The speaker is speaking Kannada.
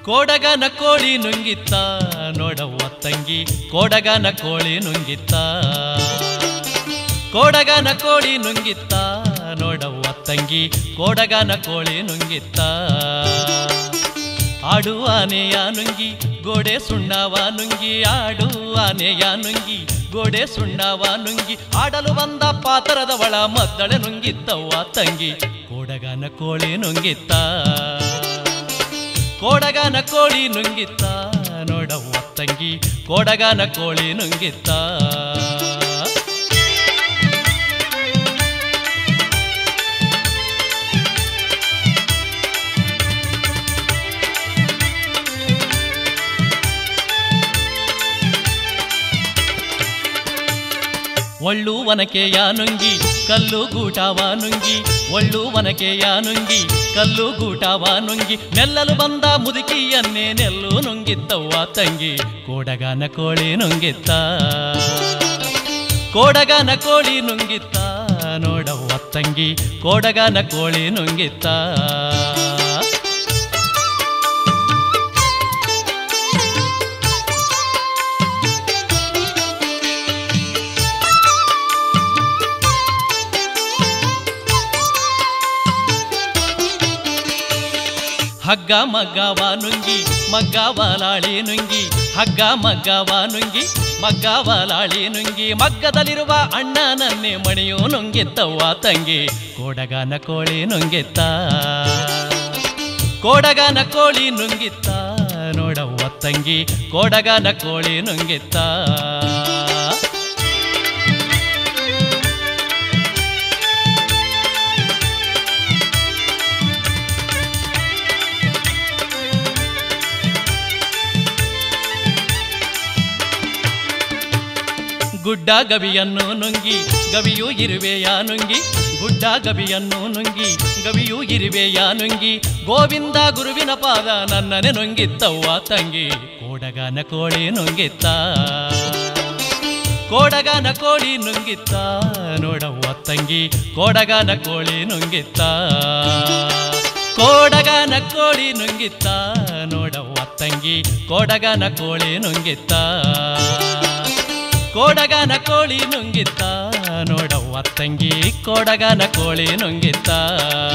ಕೋಡಗನ ಕೋಳಿ ನುಂಗಿತ್ತ ನೋಡವ್ವ ತಂಗಿ ಕೋಡಗನ ಕೋಳಿ ನುಂಗಿತ್ತ ಕೋಡಗನ ಕೋಳಿ ನುಂಗಿತ್ತ ನೋಡವ್ವ ತಂಗಿ ಕೋಡಗನ ಕೋಳಿ ನುಂಗಿತ್ತ ಆಡುವಾನೆಯ ನುಂಗಿ ಗೋಡೆ ಸುಣ್ಣವ ನುಂಗಿ ಆಡುವಾನೆಯ ನುಂಗಿ ಗೋಡೆ ಸುಣ್ಣವ ನುಂಗಿ ಆಡಲು ಬಂದ ಪಾತರದವಳ ಮದ್ದಳೆ ನುಂಗಿತ್ತವ್ವ ತಂಗಿ ಕೋಡಗನ ಕೋಳಿ ನುಂಗಿತ್ತ ಕೋಡಗನ ಕೋಳಿ ನುಂಗಿತ್ತ ನೋಡವ್ವ ತಂಗಿ ಕೋಡಗನ ಕೋಳಿ ನುಂಗಿತ್ತ ಒಳ್ಳು ವನಕೆಯ ನುಂಗಿ ಕಲ್ಲು ಗೂಟವ ನುಂಗಿ ಒಳ್ಳು ವನಕೆಯ ನುಂಗಿ ಕಲ್ಲು ಗೂಟವ ನುಂಗಿ ನೆಲ್ಲಲು ಬಂದ ಮುದುಕಿಯನ್ನೇ ನೆಲ್ಲು ನುಂಗಿತ್ತವ್ವ ತಂಗಿ ಕೋಡಗನ ಕೋಳಿ ನುಂಗಿತ್ತ ಕೋಡಗನ ಕೋಳಿ ನುಂಗಿತ್ತ ನೋಡವ್ವ ತಂಗಿ ಕೋಡಗನ ಕೋಳಿ ನುಂಗಿತ್ತ ಹಗ್ಗ ಮಗ್ಗವ ನುಂಗಿ ಮಗ್ಗವ ಲಾಳಿ ನುಂಗಿ ಹಗ್ಗ ಮಗ್ಗವ ನುಂಗಿ ಮಗ್ಗವ ಲಾಳಿ ನುಂಗಿ ಮಗ್ಗದಲ್ಲಿರುವ ಅಣ್ಣನನ್ನೇ ಮಣಿಯು ನುಂಗಿತ್ತವ್ವ ತಂಗಿ ಕೋಡಗನ ಕೋಳಿ ನುಂಗಿತ್ತ ಕೋಡಗನ ಕೋಳಿ ನುಂಗಿತ್ತ ನೋಡವ್ವ ತಂಗಿ ಕೋಡಗನ ಕೋಳಿ ನುಂಗಿತ್ತ ಗುಡ್ಡ ಗವಿಯನ್ನು ನುಂಗಿ ಗವಿಯು ಇರುವೆಯ ನುಂಗಿ ಗುಡ್ಡ ಗವಿಯನ್ನು ನುಂಗಿ ಗವಿಯು ಇರುವೆಯ ನುಂಗಿ ಗೋವಿಂದ ಗುರುವಿನ ಪಾದ ನನ್ನನೆ ನುಂಗಿತ್ತವ್ವ ತಂಗಿ ಕೋಡಗನ ಕೋಳಿ ನುಂಗಿತ್ತ ಕೋಡಗನ ಕೋಳಿ ನುಂಗಿತ್ತ ನೋಡವ್ವ ತಂಗಿ ಕೋಡಗನ ಕೋಳಿ ನುಂಗಿತ್ತ ಕೋಡಗನ ಕೋಳಿ ನುಂಗಿತ್ತ ನೋಡವ್ವ ತಂಗಿ ಕೋಡಗನ ಕೋಳಿ ನುಂಗಿತ್ತ ಕೋಡಗನ ಕೋಳಿ ನುಂಗಿತ್ತ ನೋಡವ್ವ ತಂಗಿ ಕೋಡಗನ ಕೋಳಿ ನುಂಗಿತ್ತ